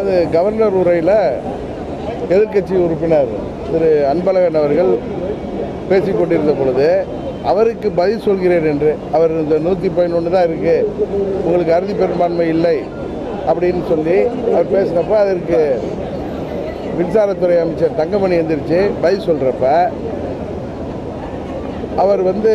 அது கவர்னர் உரையில் எதிர்க்கட்சி உறுப்பினர் திரு அன்பழகன் அவர்கள் பேசிக் கொண்டிருந்த பொழுது அவருக்கு பதில் சொல்கிறேன் என்று அவர் இந்த நூற்றி பதினொன்று தான் இருக்குது உங்களுக்கு அறுதி பெரும்பான்மை இல்லை அப்படின்னு சொல்லி அவர் பேசினப்போ அதற்கு மின்சாரத்துறை அமைச்சர் தங்கமணி எந்திரிச்சு பதில் சொல்கிறப்ப அவர் வந்து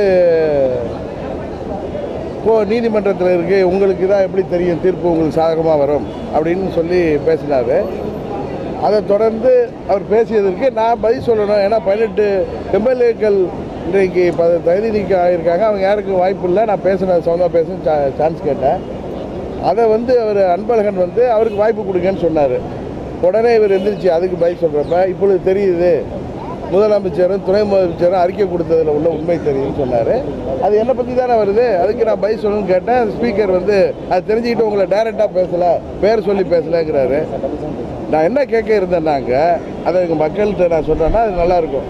இப்போ நீதிமன்றத்தில் இருக்கு உங்களுக்கு தான் எப்படி தெரியும் தீர்ப்பு உங்களுக்கு சாதகமாக வரும் அப்படின்னு சொல்லி பேசினார் அதை தொடர்ந்து அவர் பேசியதற்கு நான் பதில் சொல்லணும் ஏன்னா பதினெட்டு எம்எல்ஏக்கள் இன்றைக்கு ப தகுதி நீக்கம் ஆகியிருக்காங்க அவங்க யாருக்கும் வாய்ப்பு இல்லை நான் பேசின சொந்தமாக பேச சான்ஸ் கேட்டேன் அதை வந்து அவர் அன்பழகன் வந்து அவருக்கு வாய்ப்பு கொடுங்கன்னு சொன்னார் உடனே இவர் எந்திரிச்சு அதுக்கு பதில் சொல்கிறப்ப இப்பொழுது தெரியுது முதலமைச்சரும் துணை முதலமைச்சரும் அறிக்கை கொடுத்ததில் உள்ள உண்மை தெரியும்னு சொன்னார் அது என்னை பற்றி தானே வருது அதுக்கு நான் பதில் சொல்லணும்னு கேட்டேன் ஸ்பீக்கர் வந்து அது தெரிஞ்சுக்கிட்டு உங்களை டைரெக்டாக பேசலை பேர் சொல்லி பேசலைங்கிறாரு நான் என்ன கேட்க இருந்தேன்னாங்க அதை எங்கள் மக்கள்கிட்ட நான் சொன்னேன்னா அது நல்லாயிருக்கும்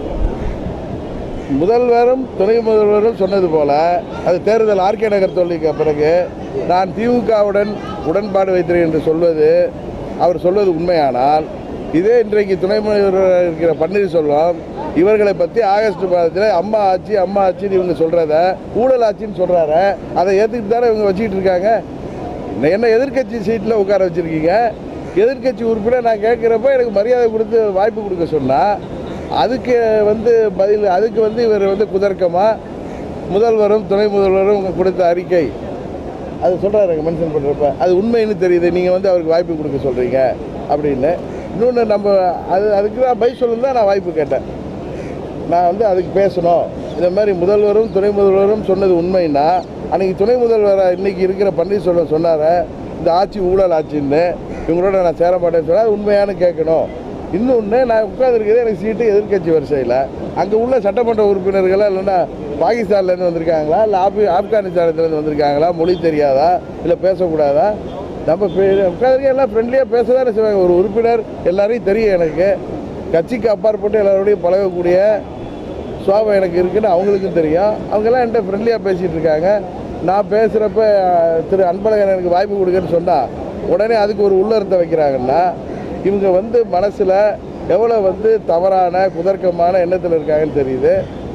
முதல்வரும் துணை முதல்வரும் சொன்னது போல அது தேர்தல் ஆர்கே நகர் தோல்விக்கு பிறகு நான் திமுகவுடன் உடன்பாடு வைக்கிறேன் என்று சொல்வது அவர் சொல்வது உண்மையானால் இதே இன்றைக்கு துணை முதல்வர் இருக்கிற பன்னீர்செல்வம் இவர்களை பற்றி ஆகஸ்ட் மாதத்தில் அம்மா ஆட்சி அம்மா ஆட்சின்னு இவங்க சொல்கிறத ஊழல் ஆட்சின்னு சொல்கிறாரு அதை ஏற்றுக்கிட்டு தானே இவங்க வச்சுக்கிட்டு இருக்காங்க என்ன எதிர்க்கட்சி சீட்டில் உட்கார வச்சுருக்கீங்க எதிர்க்கட்சி உறுப்பினர் நான் கேட்குறப்ப எனக்கு மரியாதை கொடுத்து வாய்ப்பு கொடுக்க சொன்னால் அதுக்கு வந்து பதில் அதுக்கு வந்து இவர் வந்து குதர்க்கமாக முதல்வரும் துணை முதல்வரும் கொடுத்த அறிக்கை அது சொல்கிறாரு மென்ஷன் பண்ணுறப்ப அது உண்மைன்னு தெரியுது நீங்கள் வந்து அவருக்கு வாய்ப்பு கொடுக்க சொல்கிறீங்க அப்படின்னு இன்னொன்று நம்ம அது அதுக்கு தான் பை சொல்லுன்னு தான் நான் வாய்ப்பு கேட்டேன் நான் வந்து அதுக்கு பேசணும் இந்த மாதிரி முதல்வரும் துணை முதல்வரும் சொன்னது உண்மைன்னா அன்றைக்கி துணை முதல்வராக இன்றைக்கி இருக்கிற பன்னீர்செல்வம் சொன்னார் இந்த ஆட்சி ஊழல் ஆட்சின்னு இவங்களோட நான் சேர மாட்டேன்னு சொன்னால் அது உண்மையானு கேட்கணும் இன்னொன்று நான் உட்காந்துருக்கிறது எனக்கு சீட்டு எதிர்க்கட்சி வரிசையில் அங்கே உள்ள சட்டமன்ற உறுப்பினர்களா இல்லைன்னா பாகிஸ்தான்லேருந்து வந்திருக்காங்களா இல்லை ஆப்கா ஆப்கானிஸ்தானத்துலேருந்து வந்திருக்காங்களா மொழி தெரியாதா இல்லை பேசக்கூடாதா நம்ம உட்காந்துருக்க எல்லாம் ஃப்ரெண்ட்லியாக பேச தானே செய்வாங்க ஒரு உறுப்பினர் எல்லாரையும் தெரியும் எனக்கு கட்சிக்கு அப்பாற்பட்டு எல்லாரோடையும் பழகக்கூடிய சுவாபம் எனக்கு இருக்குன்னு அவங்களுக்கும் தெரியும் அவங்கெல்லாம் என்கிட்ட ஃப்ரெண்ட்லியாக பேசிகிட்டு இருக்காங்க நான் பேசுகிறப்ப திரு அன்பழகன் எனக்கு வாய்ப்பு கொடுக்குன்னு சொன்னால் உடனே அதுக்கு ஒரு உள்ளர்த்தம் வைக்கிறாங்கன்னா இவங்க வந்து மனசில் எவ்வளோ வந்து தவறான குதர்க்கமான எண்ணத்தில் இருக்காங்கன்னு தெரியுது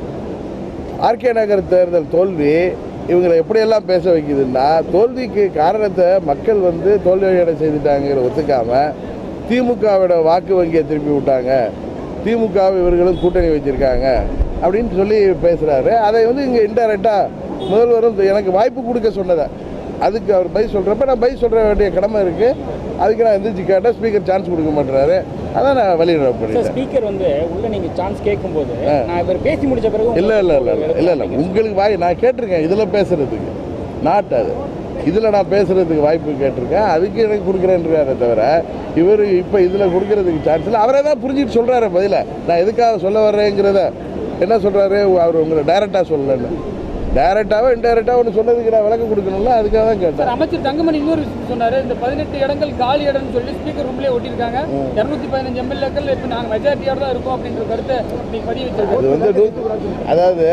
ஆர்கே நகர் தேர்தல் தோல்வி இவங்களை எப்படியெல்லாம் பேச வைக்குதுன்னா தோல்விக்கு காரணத்தை மக்கள் வந்து தோல்வியடை செய்துட்டாங்கிற ஒத்துக்காம திமுகவோட வாக்கு வங்கியை திருப்பி விட்டாங்க திமுக இவர்களும் கூட்டணி வச்சிருக்காங்க அப்படின்னு சொல்லி பேசுகிறாரு அதை வந்து இங்கே இன்டெரக்டாக முதல்வரும் எனக்கு வாய்ப்பு கொடுக்க சொன்னதை அதுக்கு அவர் பதில் சொல்கிறப்ப நான் பதில் சொல்கிற வேண்டிய கடமை இருக்குது அதுக்கு நான் எந்திரிச்சு கேட்டால் ஸ்பீக்கர் சான்ஸ் கொடுக்க மாட்டேறாரு அதான் நான் வெளியிட சார் பண்ணிட்டேன் ஸ்பீக்கர் வந்து உள்ள நீங்க சான்ஸ் கேட்கும்போது நான் இவர் பேசி முடிச்ச பிறகு இல்லை இல்லை இல்லை இல்லை இல்லை இல்லை உங்களுக்கு வாய் நான் கேட்டிருக்கேன் இதில் பேசுகிறதுக்கு நாட் அது இதில் நான் பேசுகிறதுக்கு வாய்ப்பு கேட்டிருக்கேன் அதுக்கு எனக்கு கொடுக்குறேன்றாரே தவிர இவர் இப்போ இதில் கொடுக்கறதுக்கு சான்ஸ் இல்லை அவரே தான் புரிஞ்சுட்டு சொல்கிறாரு பதில நான் எதுக்காக சொல்ல வர்றேங்கிறத என்ன சொல்கிறாரு அவர் உங்களை டைரெக்டாக சொல்லலன்னு டைரெக்டாகவோ இன்டைரக்டாக ஒன்று சொன்னதுக்கு நான் விளக்கம் கொடுக்கணும்ல அதுக்காக தான் கேட்டேன் சார் அமைச்சர் தங்கமணி இன்னொரு விஷயம் சொன்னாரு இந்த பதினெட்டு இடங்கள் காலி இடம்னு சொல்லி ஸ்பீக்கர் ரூம்லயே ஒட்டியிருக்காங்க இருநூத்தி பதினஞ்சு எம்எல்ஏக்கள் இப்போ நாங்க மெஜாரிட்டியோட தான் இருக்கோம் அப்படின்ற கருத்தை நீங்க பதிவு அது வச்சிருக்கோம் வந்து நூத்தி- அதாவது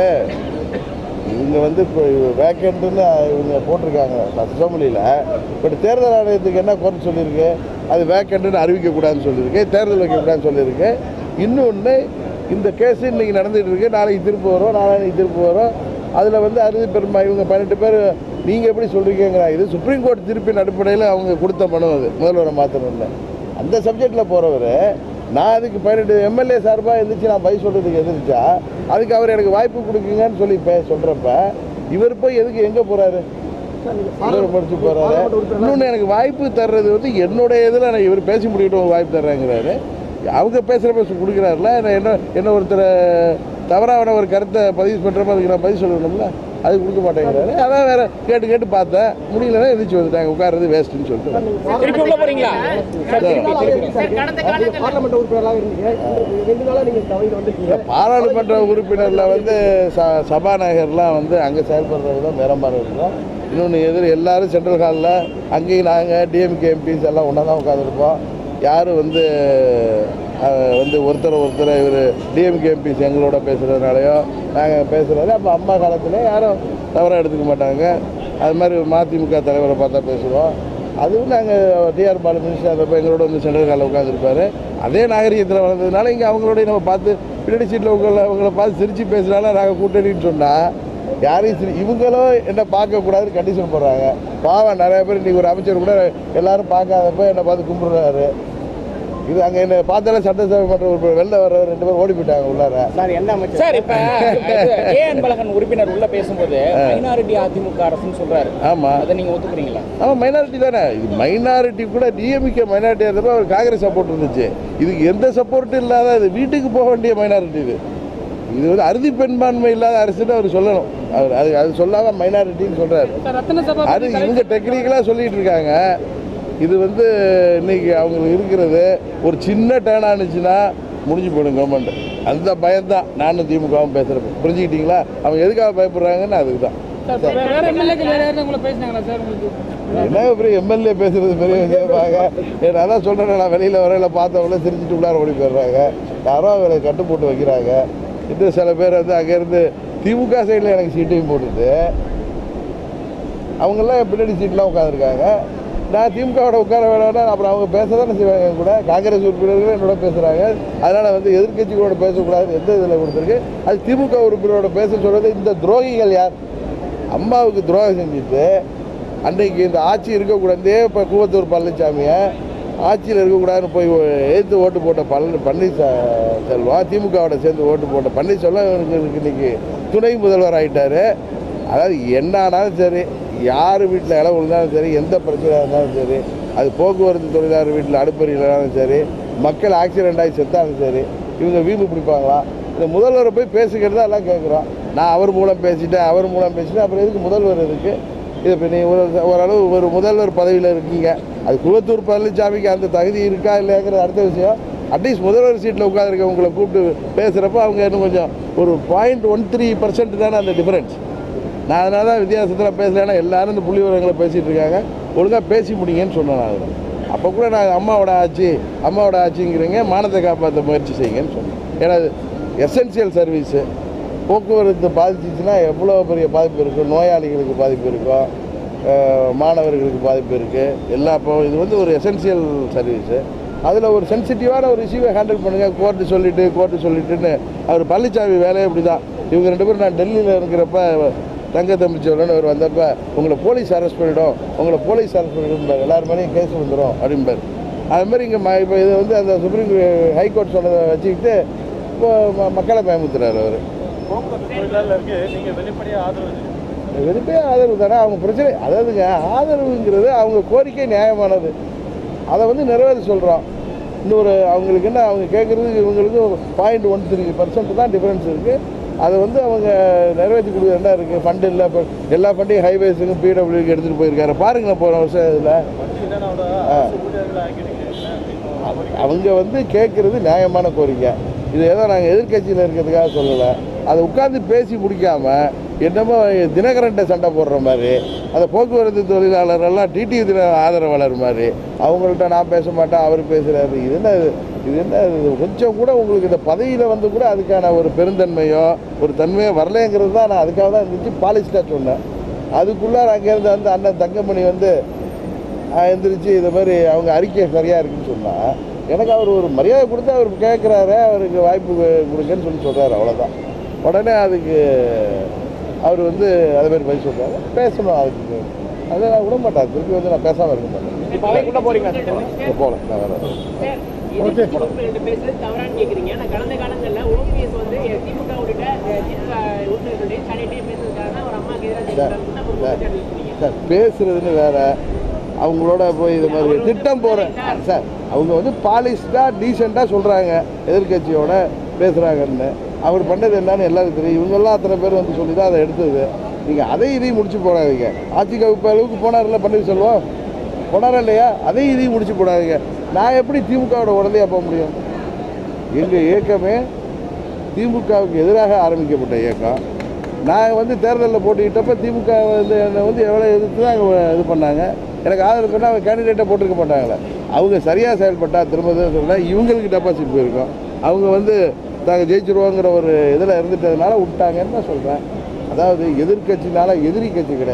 இவங்க வந்து இப்போ வேக்கண்ட்டுன்னு இவங்க போட்டிருக்காங்க அசம்பிளியில் பட் தேர்தல் ஆணையத்துக்கு என்ன குறை சொல்லியிருக்கு அது வேக்கண்ட்டுன்னு அறிவிக்கக்கூடாதுன்னு சொல்லியிருக்கு தேர்தல் வைக்கக்கூடாதுன்னு சொல்லியிருக்கு இன்னொன்று இந்த கேஸ் இன்னைக்கு நடந்துகிட்டு இருக்கு நாளைக்கு திருப்பு வரும் நாளைக்கு திருப்பு வரும் அதில் வந்து அறுதி பெருமா இவங்க பதினெட்டு பேர் நீங்கள் எப்படி சொல்கிறீங்கிற இது சுப்ரீம் கோர்ட் தீர்ப்பின் அடிப்படையில் அவங்க கொடுத்த மனு அது முதல்வரை மாற்றணும்னு அந்த சப்ஜெக்டில் போகிறவர் நான் அதுக்கு பதினெட்டு எம்எல்ஏ சார்பாக இருந்துச்சு நான் பதில் சொல்கிறதுக்கு எதிர்த்தா அதுக்கு அவர் எனக்கு வாய்ப்பு கொடுக்குங்கன்னு சொல்லி பே சொல்கிறப்ப இவர் போய் எதுக்கு எங்கே போகிறாரு இவர் படிச்சு போகிறாரு இன்னொன்று எனக்கு வாய்ப்பு தர்றது வந்து என்னுடைய இதில் நான் இவர் பேசி முடிக்கட்டும் ஒரு வாய்ப்பு தர்றேங்கிறாரு அவங்க பேசுகிறப்ப கொடுக்குறாருல நான் என்ன என்ன ஒருத்தர் தவறான ஒரு கருத்தை பதிவு பண்ணுறப்ப அதுக்கு நான் பதில் சொல்லணும்ல அது கொடுக்க மாட்டேங்கிறாரு அதான் வேற கேட்டு கேட்டு பார்த்தேன் முடியலன்னா எதிர்த்து வந்துட்டாங்க உட்கார்றது வேஸ்ட்டுன்னு சொல்லிட்டு திருப்பி உள்ள போறீங்களா சார் திருப்பி திருப்பி பார்லமெண்ட் உறுப்பினராக இருந்தீங்க ரெண்டு நாளா நீங்க தவறி வந்துட்டீங்க பாராளுமன்ற உறுப்பினரில் வந்து ச சபாநாயகர்லாம் வந்து அங்கே செயல்படுறது தான் வேற மாதிரி இருக்கும் இன்னொன்று எதிர் எல்லாரும் சென்ட்ரல் ஹாலில் அங்கேயும் நாங்கள் டிஎம்கே எம்பிஸ் எல்லாம் ஒன்றா தான் உட்காந்துருப்போம் யாரும் வந்து அஹ், வந்து ஒருத்தர் ஒருத்தர் இவர் டிஎம்கே எம்பிஸ் எங்களோட பேசுகிறதுனாலையோ நாங்கள் பேசுகிறது அப்போ அம்மா காலத்தில் யாரும் தவறாக எடுத்துக்க மாட்டாங்க அது மாதிரி மதிமுக தலைவரை பார்த்தா பேசுவோம் அதுவும் நாங்கள் டிஆர் பாலு மினிஸ்டர் அந்த எங்களோட வந்து சென்ட்ரல் காலில் உட்காந்துருப்பாரு அதே நாகரிகத்தில் வளர்ந்ததுனால இங்கே அவங்களோட நம்ம பார்த்து பின்னாடி சீட்டில் உங்களை அவங்கள பார்த்து சிரித்து பேசுனால நாங்கள் கூட்டணின்னு சொன்னால் யாரையும் சிரி இவங்களும் என்ன பார்க்கக்கூடாதுன்னு கண்டிஷன் போடுறாங்க பாவம் நிறைய பேர் இன்றைக்கி ஒரு அமைச்சர் கூட எல்லாரும் பார்க்காதப்ப என்னை பார்த்து கும்பிடுறாரு இது அங்கே என்ன பார்த்தாலே சட்டசபை மன்ற உறுப்பினர் வெளில வர ரெண்டு பேர் ஓடி போயிட்டாங்க உள்ளார சார் என்ன அமைச்சர் சார் இப்ப ஏ அன்பழகன் உறுப்பினர் உள்ள பேசும்போது மைனாரிட்டி அதிமுக அரசுன்னு சொல்றாரு ஆமாம் அதை நீங்க ஒத்துக்கிறீங்களா ஆமாம் மைனாரிட்டி தானே இது மைனாரிட்டி கூட டிஎம்கே மைனாரிட்டியாக இருந்தப்போ அவர் காங்கிரஸ் சப்போர்ட் இருந்துச்சு இதுக்கு எந்த சப்போர்ட்டும் இல்லாத இது வீட்டுக்கு போக வேண்டிய மைனாரிட்டி இது இது வந்து அறுதி பெண்பான்மை இல்லாத அரசுன்னு அவர் சொல்லணும் அவர் அது அது சொல்லாம மைனாரிட்டின்னு சொல்கிறாரு சார் ரத்ன சபா அது இவங்க டெக்னிக்கலாக சொல்லிட்டு இருக்காங்க இது வந்து இன்னைக்கு அவங்களுக்கு இருக்கிறது ஒரு சின்ன டேர்ன் ஆனிச்சுன்னா முடிஞ்சு போயிடும் கவர்மெண்ட் அந்த பயம்தான் நானும் திமுகவும் பேசுகிறப்ப புரிஞ்சுக்கிட்டீங்களா அவங்க எதுக்காக பயப்படுறாங்கன்னு அதுக்கு தான் சார் வே- வேற எம்எல்ஏக்கள் வேற யாரும் உங்களை பேசினாங்களா சார் உங்களுக்கு என்ன பெரிய எம்எல்ஏ பேசுறது பெரிய விஷயமாங்க நான் அதான் சொல்கிறேன் நான் வெளியில் வரையில் பார்த்தவங்கள சிரிச்சிட்டு உள்ளார ஓடி போயிடுறாங்க யாரோ அவரை கட்டு போட்டு வைக்கிறாங்க இன்னும் சில பேர் வந்து அங்கேருந்து திமுக சைடில் எனக்கு சீட்டையும் போட்டுது அவங்கெல்லாம் பின்னாடி சீட்லாம் உட்காந்துருக்காங்க நான் திமுகவோட உட்கார வேணாம்னா அப்புறம் அவங்க பேச தானே செய்வாங்க என் கூட காங்கிரஸ் உறுப்பினர்கள் என்னோட பேசுகிறாங்க அதனால் வந்து எதிர்க்கட்சிகளோட பேசக்கூடாது எந்த இதில் கொடுத்துருக்கு அது திமுக உறுப்பினரோட பேச சொல்கிறது இந்த துரோகிகள் யார் அம்மாவுக்கு துரோகம் செஞ்சுட்டு அன்றைக்கு இந்த ஆட்சி இருக்கக்கூடாது இப்போ கூவத்தூர் பழனிசாமியை ஆட்சியில் இருக்கக்கூடாதுன்னு போய் எதிர்த்து ஓட்டு போட்ட பழனி பன்னீர்செ- செல்வம் திமுகவோட சேர்ந்து ஓட்டு போட்ட பன்னீர்செல்வம் இவருக்கு இன்னைக்கு துணை முதல்வர் ஆகிட்டாரு அதாவது என்ன ஆனாலும் சரி யார் வீட்டில் இடம் விழுந்தாலும் சரி எந்த பிரச்சனையாக இருந்தாலும் சரி அது போக்குவரத்து தொழிலாளர் வீட்டில் அடுப்பறியிலாலும் சரி மக்கள் ஆக்சிடென்ட் ஆகி செத்தாலும் சரி இவங்க வீம்பு பிடிப்பாங்களா இந்த முதல்வரை போய் பேசிக்கிறதா எல்லாம் கேட்குறோம் நான் அவர் மூலம் பேசிட்டேன் அவர் மூலம் பேசிட்டேன் அப்புறம் எதுக்கு முதல்வர் இருக்கு இது இப்போ நீ ஒரு ஓரளவு ஒரு முதல்வர் பதவியில் இருக்கீங்க அது குளத்தூர் பழனிசாமிக்கு அந்த தகுதி இருக்கா இல்லையாங்கிறது அடுத்த விஷயம் அட்லீஸ்ட் முதல்வர் சீட்டில் உட்காந்துருக்கவங்களை கூப்பிட்டு பேசுகிறப்ப அவங்க இன்னும் கொஞ்சம் ஒரு பாயிண்ட் ஒன் த்ரீ பர்சன்ட் தானே அந்த டிஃபரன்ஸ் நான் அதனால தான் வித்தியாசத்தில் பேசலைன்னா எல்லாரும் இந்த புள்ளி விவரங்களை பேசிகிட்டு இருக்காங்க ஒழுங்காக பேசி முடிங்கன்னு சொன்னேன் நான் அதில் அப்போ கூட நான் அம்மாவோட ஆட்சி அம்மாவோட ஆட்சிங்கிறீங்க மானத்தை காப்பாற்ற முயற்சி செய்யுங்கன்னு சொன்னேன் ஏன்னா எசென்சியல் சர்வீஸு போக்குவரத்து பாதிச்சிச்சுன்னா எவ்வளோ பெரிய பாதிப்பு இருக்கும் நோயாளிகளுக்கு பாதிப்பு இருக்கும் அஹ் மாணவர்களுக்கு பாதிப்பு இருக்குது எல்லா இப்போ இது வந்து ஒரு எசென்சியல் சர்வீஸு அதில் ஒரு சென்சிட்டிவான ஒரு இஷ்யூவை ஹேண்டில் பண்ணுங்கள் கோர்ட்டு சொல்லிட்டு கோர்ட்டு சொல்லிட்டுன்னு அவர் பழனிசாமி வேலையே இப்படி தான் இவங்க ரெண்டு பேரும் நான் டெல்லியில் இருக்கிறப்ப தங்க தம்பிச்சோரன் அவர் வந்தப்ப உங்களை போலீஸ் அரெஸ்ட் பண்ணிடும் உங்களை போலீஸ் அரெஸ்ட் பண்ணிடும் எல்லார் மேலேயும் கேஸ் வந்துடும் அப்படிம்பார் அது மாதிரி இங்கே ம இப்போ இது வந்து அந்த சுப்ரீம் ஹைகோர்ட் சொன்னதை வச்சுக்கிட்டு இப்போ ம- மக்களை பயமுத்துறாரு அவர் வெளிப்படையாக ஆதரவு தானே அவங்க பிரச்சனை அதாவதுங்க ஆதரவுங்கிறது அவங்க கோரிக்கை நியாயமானது அதை வந்து நிறைவேற்ற சொல்கிறோம் இன்னொரு அவங்களுக்கு என்ன அவங்க கேட்குறதுக்கு இவங்களுக்கு பாயிண்ட் ஒன் த்ரீ பர்சன்ட் தான் டிஃப்ரென்ஸ் இருக்குது அதை வந்து அவங்க நிறைவேற்றி கொடுக்குறது என்ன இருக்குது ஃபண்டு இல்லை இப்போ எல்லா ஃபண்டையும் ஹைவேஸுக்கும் பிடபிள்யூக்கு எடுத்துகிட்டு போயிருக்காரு பாருங்களேன் போன வருஷம் இதில் அவங்க வந்து கேட்குறது நியாயமான கோரிக்கை இது ஏதோ நாங்கள் எதிர்க்கட்சியில் இருக்கிறதுக்காக சொல்லலை அதை உட்காந்து பேசி முடிக்காம என்னமோ தினகரன்ட்ட சண்டை போடுற மாதிரி அந்த போக்குவரத்து தொழிலாளரெல்லாம் டிடி தின ஆதரவாளர் மாதிரி அவங்கள்ட்ட நான் பேச மாட்டேன் அவர் பேசுகிறாரு இது என்ன இது? இது என்ன இது? கொஞ்சம் கூட உங்களுக்கு இந்த பதவியில் வந்து கூட அதுக்கான ஒரு பெருந்தன்மையோ ஒரு தன்மையோ வரலைங்கிறது தான் நான் அதுக்காக தான் இருந்துச்சு பாலிஸ்டாக சொன்னேன் அதுக்குள்ளார அங்கேருந்து வந்து அண்ணன் தங்கமணி வந்து ஆஹ் எந்திரிச்சு இது மாதிரி அவங்க அறிக்கை சரியாக இருக்குன்னு சொன்னால் எனக்கு அவர் ஒரு மரியாதை கொடுத்து அவர் கேட்குறாரு அவருக்கு வாய்ப்பு கு- கொடுங்கன்னு சொல்லி சொல்கிறாரு அவ்வளோதான் உடனே அதுக்கு அவர் வந்து அதே மாதிரி பதில் சொல்கிறாரு பேசணும் அதுக்கு அதை நான் விட மாட்டேன் திருப்பி வந்து நான் பேசாமல் இருக்க மாட்டேன் இப்போ அவைக்குள்ள போறீங்களா சார் போகல நான் வரேன் சார், எதிர்க்கட்சி உறுப்பினர்கிட்ட பேசுறது தவறான்னு கேக்குறீங்க. ஆனா கடந்த காலங்கள்ல OPS வந்து திமுக உள்ளிட்ட, அஹ், திமுக உறுப்பினர்களுடைய தனித்தனியா பேசுறதுக்காக தான் ஒரு அம்மாவுக்கு எதிராக ஜெயிக்கிறாங்கன்னு ஒரு குற்றச்சாட்டு வைக்கிறீங்க. சார் பேசுறதுன்னு வேற அவங்களோட போய் இது மாதிரி திட்டம் போகிற சார் அவங்க வந்து பாலிஷ்டாக டீசெண்டாக சொல்கிறாங்க எதிர்க்கட்சியோட பேசுகிறாங்கன்னு அவர் பண்ணது என்னன்னு எல்லாருக்கும் தெரியும் இவங்கெல்லாம் அத்தனை பேர் வந்து சொல்லி தான் அதை எடுத்தது நீங்கள் அதை இதையும் முடிச்சு போடாதீங்க ஆட்சி கவிப்பு அளவுக்கு போனார்ல பன்னீர்செல்வம் போனாரா இல்லையா அதையும் இதையும் முடிச்சு போடாதீங்க நான் எப்படி திமுகவோட உடனே போக முடியும் எங்கள் இயக்கமே திமுகவுக்கு எதிராக ஆரம்பிக்கப்பட்ட இயக்கம் நான் வந்து தேர்தலில் போட்டிக்கிட்டப்ப திமுக வந்து என்னை வந்து எவ்வளோ எதிர்த்து தான் அவங்க இது பண்ணாங்க எனக்கு ஆதரவு பண்ணால் அவங்க கேண்டிடேட்டை போட்டிருக்க மாட்டாங்களே அவங்க சரியாக செயல்பட்டா திரும்ப சொல்ல இவங்களுக்கு டெபாசிட் போயிருக்கோம் அவங்க வந்து நாங்கள் ஜெயிச்சிருவோங்கிற ஒரு இதில் இருந்துட்டதுனால விட்டாங்கன்னு தான் சொல்கிறேன் அதாவது எதிர்க்கட்சினால எதிரி கட்சி கிடையாது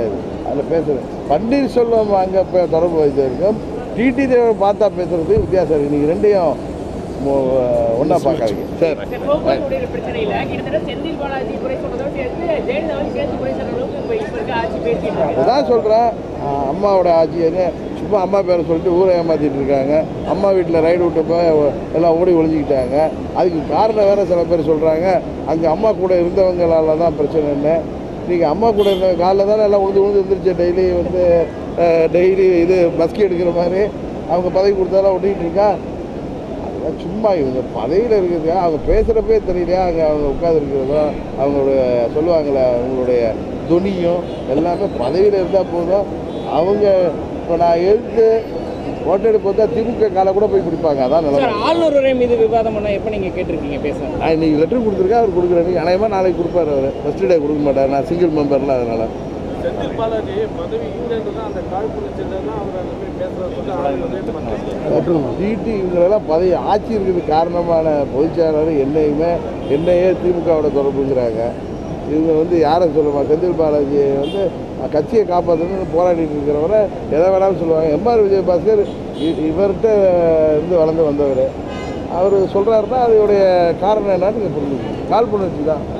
அதில் பேசுகிறேன் பன்னீர்செல்வம் அங்கே இப்போ தொடர்பு வைத்திருக்கும் டிடி தேவன் பார்த்தா பேசுறது வித்தியாசம் இருக்குது நீங்கள் ரெண்டையும் ஒன்றா பார்க்காதீங்க சரி சார், போக்குவரத்து பிரச்சனையில கிட்டத்தட்ட செந்தில் பாலாஜி குறை சொன்னதோடு சேர்த்து ஜெயலலிதாவை சேர்த்து குறை சொல்ற அளவுக்கு இப்ப இப்ப இருக்க ஆட்சி பேசிட்டு இருக்கு அதான் சொல்கிறேன் அம்மாவோட ஆட்சியை சும்மா அம்மா பேரை சொல்லிட்டு ஊரை ஏமாற்றிட்டு இருக்காங்க அம்மா வீட்டில் ரைடு விட்டப்போ எல்லாம் ஓடி ஒழிஞ்சிக்கிட்டாங்க அதுக்கு காரணம் வேறு சில பேர் சொல்கிறாங்க அங்கே அம்மா கூட இருந்தவங்களால தான் பிரச்சனைன்னு நீங்கள் அம்மா கூட இருந்த காலைல தானே எல்லாம் உழுந்து உழுந்து இருந்துருச்சு டெய்லி வந்து டெய்லி இது பஸ்கி எடுக்கிற மாதிரி அவங்க பதவி கொடுத்தாலும் ஒட்டிக்கிட்டு இருக்கா அதெல்லாம் சும்மா இவங்க பதவியில் இருக்கிறது அவங்க பேசுகிறப்பே தெரியலையா அங்கே அவங்க உட்காந்துருக்கிறதும் அவங்களுடைய சொல்லுவாங்களே அவங்களுடைய துணியும் எல்லாமே பதவியில் இருந்தால் போதும் அவங்க இப்போ நான் எழுத்து ஓட்டெடுப்பு வந்தால் திமுக காலை கூட போய் பிடிப்பாங்க அதான் சார் நிலமை ஆளுநர் உரை மீது விவாதம் பண்ண எப்போ நீங்க கேட்டிருக்கீங்க பேச நான் இன்னைக்கு லெட்டர் கொடுத்துருக்கேன் அவர் கொடுக்குறாரு அநேகமாக நாளைக்கு கொடுப்பாரு அவர் ஃபஸ்ட் டே கொடுக்க மாட்டார் நான் சிங்கிள் மெம்பர்ல அதனால் செந்தில் பாலாஜி பதவி இல்லைன்னு தான் அந்த காழ்ப்புணர்ச்சியில் தான் அவர் அந்த மாதிரி பேசுகிறத சொல்லி ஆளுநரே பண்ணார் டிடி இவங்களெல்லாம் பதவி ஆட்சி இருக்கிறதுக்கு காரணமான பொதுச்செயலாளர் என்னையுமே என்னையே திமுகவோட தொடர்புங்கிறாங்க இவங்க வந்து யாரை சொல்லுமா செந்தில் பாலாஜி வந்து கட்சியை காப்பாற்றணும்னு போராடிட்டு இருக்கிறவரை எதை வேணாலும் சொல்லுவாங்க எம்ஆர் விஜயபாஸ்கர் இ- இவர்கிட்ட இருந்து வளர்ந்து வந்தவர் அவர் சொல்கிறாருன்னா அதோடைய காரணம் என்னன்னு நீங்கள் புரிஞ்சுக்கணும் காழ்ப்புணர்ச்சி தான்